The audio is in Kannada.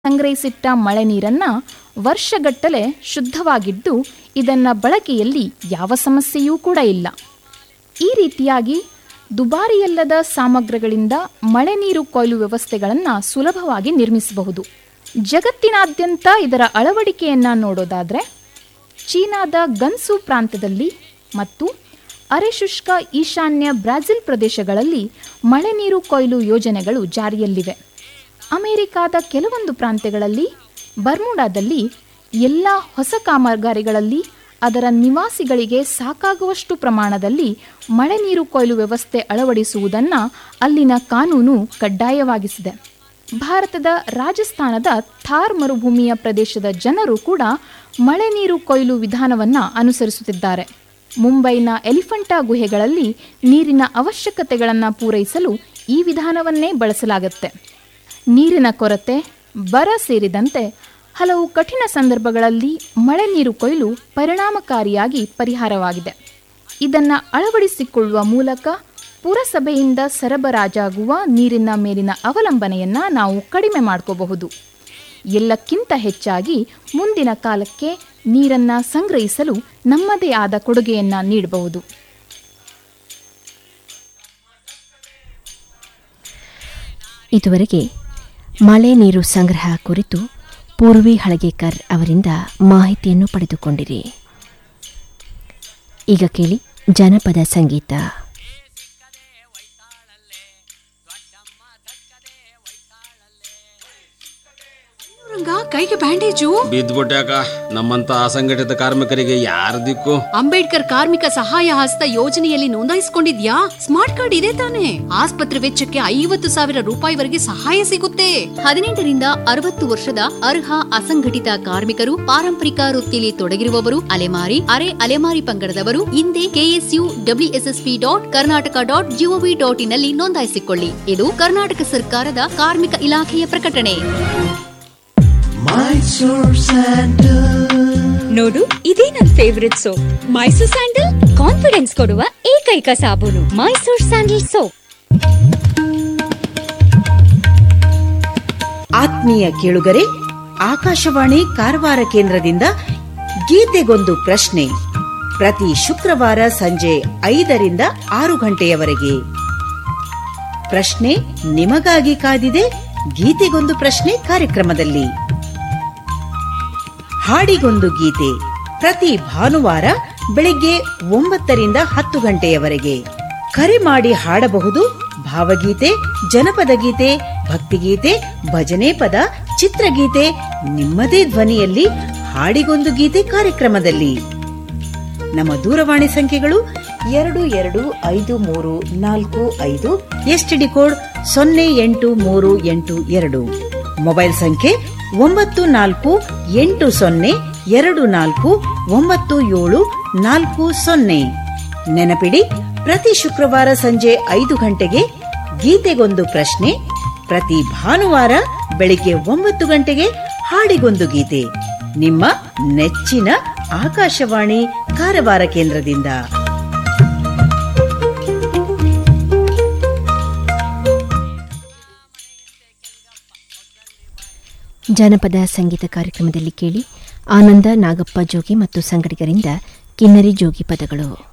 ಸಂಗ್ರಹಿಸಿಟ್ಟ ಮಳೆ ನೀರನ್ನ ವರ್ಷಗಟ್ಟಲೆ ಶುದ್ಧವಾಗಿದ್ದು ಇದನ್ನ ಬಳಕೆಯಲ್ಲಿ ಯಾವ ಸಮಸ್ಯೆಯೂ ಕೂಡ ಇಲ್ಲ ಈ ರೀತಿಯಾಗಿ ದುಬಾರಿಯಲ್ಲದ ಸಾಮಗ್ರಿಗಳಿಂದ ಮಳೆ ನೀರು ಕೊಯ್ಲು ವ್ಯವಸ್ಥೆಗಳನ್ನು ಸುಲಭವಾಗಿ ನಿರ್ಮಿಸಬಹುದು ಜಗತ್ತಿನಾದ್ಯಂತ ಇದರ ಅಳವಡಿಕೆಯನ್ನ ನೋಡೋದಾದ್ರೆ ಚೀನಾದ ಗನ್ಸು ಪ್ರಾಂತ್ಯದಲ್ಲಿ ಮತ್ತು ಅರೆಶುಷ್ಕ ಈಶಾನ್ಯ ಬ್ರಾಜಿಲ್ ಪ್ರದೇಶಗಳಲ್ಲಿ ಮಳೆ ನೀರು ಕೊಯ್ಲು ಯೋಜನೆಗಳು ಜಾರಿಯಲ್ಲಿವೆ ಅಮೆರಿಕಾದ ಕೆಲವೊಂದು ಪ್ರಾಂತ್ಯಗಳಲ್ಲಿ ಬರ್ಮುಡಾದಲ್ಲಿ ಎಲ್ಲ ಹೊಸ ಕಾಮಗಾರಿಗಳಲ್ಲಿ ಅದರ ನಿವಾಸಿಗಳಿಗೆ ಸಾಕಾಗುವಷ್ಟು ಪ್ರಮಾಣದಲ್ಲಿ ಮಳೆ ನೀರು ಕೊಯ್ಲು ವ್ಯವಸ್ಥೆ ಅಳವಡಿಸುವುದನ್ನು ಅಲ್ಲಿನ ಕಾನೂನು ಕಡ್ಡಾಯವಾಗಿಸಿದೆ ಭಾರತದ ರಾಜಸ್ಥಾನದ ಥಾರ್ ಮರುಭೂಮಿಯ ಪ್ರದೇಶದ ಜನರು ಕೂಡ ಮಳೆ ನೀರು ಕೊಯ್ಲು ವಿಧಾನವನ್ನು ಅನುಸರಿಸುತ್ತಿದ್ದಾರೆ ಮುಂಬೈನ ಎಲಿಫೆಂಟಾ ಗುಹೆಗಳಲ್ಲಿ ನೀರಿನ ಅವಶ್ಯಕತೆಗಳನ್ನು ಪೂರೈಸಲು ಈ ವಿಧಾನವನ್ನೇ ಬಳಸಲಾಗುತ್ತೆ ನೀರಿನ ಕೊರತೆ ಬರ ಸೇರಿದಂತೆ ಹಲವು ಕಠಿಣ ಸಂದರ್ಭಗಳಲ್ಲಿ ಮಳೆ ನೀರು ಕೊಯ್ಲು ಪರಿಣಾಮಕಾರಿಯಾಗಿ ಪರಿಹಾರವಾಗಿದೆ ಇದನ್ನು ಅಳವಡಿಸಿಕೊಳ್ಳುವ ಮೂಲಕ ಪುರಸಭೆಯಿಂದ ಸರಬರಾಜಾಗುವ ನೀರಿನ ಮೇಲಿನ ಅವಲಂಬನೆಯನ್ನು ನಾವು ಕಡಿಮೆ ಮಾಡ್ಕೋಬಹುದು ಎಲ್ಲಕ್ಕಿಂತ ಹೆಚ್ಚಾಗಿ ಮುಂದಿನ ಕಾಲಕ್ಕೆ ನೀರನ್ನು ಸಂಗ್ರಹಿಸಲು ನಮ್ಮದೇ ಆದ ಕೊಡುಗೆಯನ್ನು ನೀಡಬಹುದು ಇದುವರೆಗೆ ಮಳೆ ನೀರು ಸಂಗ್ರಹ ಕುರಿತು ಪೂರ್ವಿ ಹಳಗೇಕರ್ ಅವರಿಂದ ಮಾಹಿತಿಯನ್ನು ಪಡೆದುಕೊಂಡಿರಿ ಈಗ ಕೇಳಿ ಜನಪದ ಸಂಗೀತ ರಂಗ ಕೈಗೆ ಬ್ಯಾಂಡೇಜು ಬಿದ್ದ್ಬಿಟ್ಯಾಕ ನಮ್ಮಂತ ಅಸಂಘಟಿತ ಕಾರ್ಮಿಕರಿಗೆ ಯಾರ ದಿಕ್ಕು ಅಂಬೇಡ್ಕರ್ ಕಾರ್ಮಿಕ ಸಹಾಯ ಹಸ್ತ ಯೋಜನೆಯಲ್ಲಿ ನೋಂದಾಯಿಸಿಕೊಂಡಿದ್ಯಾ ಸ್ಮಾರ್ಟ್ ಕಾರ್ಡ್ ಇದೆ ತಾನೆ ಆಸ್ಪತ್ರೆ ವೆಚ್ಚಕ್ಕೆ ಐವತ್ತು ಸಾವಿರ ರೂಪಾಯಿವರೆಗೆ ಸಹಾಯ ಸಿಗುತ್ತೆ ಹದಿನೆಂಟರಿಂದ ಅರವತ್ತು ವರ್ಷದ ಅರ್ಹ ಅಸಂಘಟಿತ ಕಾರ್ಮಿಕರು ಪಾರಂಪರಿಕ ವೃತ್ತಿಲಿ ತೊಡಗಿರುವವರು ಅಲೆಮಾರಿ ಅರೆ ಅಲೆಮಾರಿ ಪಂಗಡದವರು ಹಿಂದೆ KSU WSSP dot Karnataka dot GOV dot in ನಲ್ಲಿ ನೋಂದಾಯಿಸಿಕೊಳ್ಳಿ ಇದು ಕರ್ನಾಟಕ ಸರ್ಕಾರದ ಕಾರ್ಮಿಕ ಇಲಾಖೆಯ ಪ್ರಕಟಣೆ ನೋಡು ಇದೇ ನನ್ favourite soap Mysore sandal confidence ಕೊಡುವ ಏಕೈಕ ಸಾಬೂನು ಮೈಸೂರ್ ಸ್ಯಾಂಡಲ್ ಸೋಪ್ ಆತ್ಮೀಯ ಕೇಳುಗರೆ ಆಕಾಶವಾಣಿ ಕಾರವಾರ ಕೇಂದ್ರದಿಂದ ಗೀತೆಗೊಂದು ಪ್ರಶ್ನೆ ಪ್ರತಿ ಶುಕ್ರವಾರ ಸಂಜೆ ಐದರಿಂದ ಆರು ಗಂಟೆಯವರೆಗೆ ಪ್ರಶ್ನೆ ನಿಮಗಾಗಿ ಕಾದಿದೆ ಗೀತೆಗೊಂದು ಪ್ರಶ್ನೆ ಕಾರ್ಯಕ್ರಮದಲ್ಲಿ ಹಾಡಿಗೊಂದು ಗೀತೆ ಪ್ರತಿ ಭಾನುವಾರ ಬೆಳಿಗ್ಗೆ ಒಂಬತ್ತರಿಂದ ಹತ್ತು ಗಂಟೆಯವರೆಗೆ ಕರೆ ಮಾಡಿ ಹಾಡಬಹುದು ಭಾವಗೀತೆ ಜನಪದ ಗೀತೆ ಭಕ್ತಿಗೀತೆ ಭಜನೆ ಪದ ಚಿತ್ರಗೀತೆ ನಿಮ್ಮದೇ ಧ್ವನಿಯಲ್ಲಿ ಹಾಡಿಗೊಂದು ಗೀತೆ ಕಾರ್ಯಕ್ರಮದಲ್ಲಿ ನಮ್ಮ ದೂರವಾಣಿ ಸಂಖ್ಯೆಗಳು ಎರಡು ಎರಡು ಐದು ಮೂರು ನಾಲ್ಕು ಐದು ಎಸ್ಟಿಡಿ ಕೋಡ್ ಸೊನ್ನೆ ಎಂಟು ಮೂರು ಎಂಟು ಎರಡು ಮೊಬೈಲ್ ಸಂಖ್ಯೆ ಒಂಬತ್ತು ನಾಲ್ಕು ಎಂಟು ಸೊನ್ನೆ ಎರಡು ನಾಲ್ಕು ಒಂಬತ್ತು ಏಳು ನಾಲ್ಕು ಸೊನ್ನೆ ನೆನಪಿಡಿ ಪ್ರತಿ ಶುಕ್ರವಾರ ಸಂಜೆ ಐದು ಗಂಟೆಗೆ ಗೀತೆಗೊಂದು ಪ್ರಶ್ನೆ ಪ್ರತಿ ಭಾನುವಾರ ಬೆಳಿಗ್ಗೆ ಒಂಬತ್ತು ಗಂಟೆಗೆ ಹಾಡಿಗೊಂದು ಗೀತೆ ನಿಮ್ಮ ನೆಚ್ಚಿನ ಆಕಾಶವಾಣಿ ಕಾರವಾರ ಕೇಂದ್ರದಿಂದ ಜನಪದ ಸಂಗೀತ ಕಾರ್ಯಕ್ರಮದಲ್ಲಿ ಕೇಳಿ ಆನಂದ ನಾಗಪ್ಪ ಜೋಗಿ ಮತ್ತು ಸಂಗಡಿಗರಿಂದ ಕಿನ್ನರಿ ಜೋಗಿ ಪದಗಳು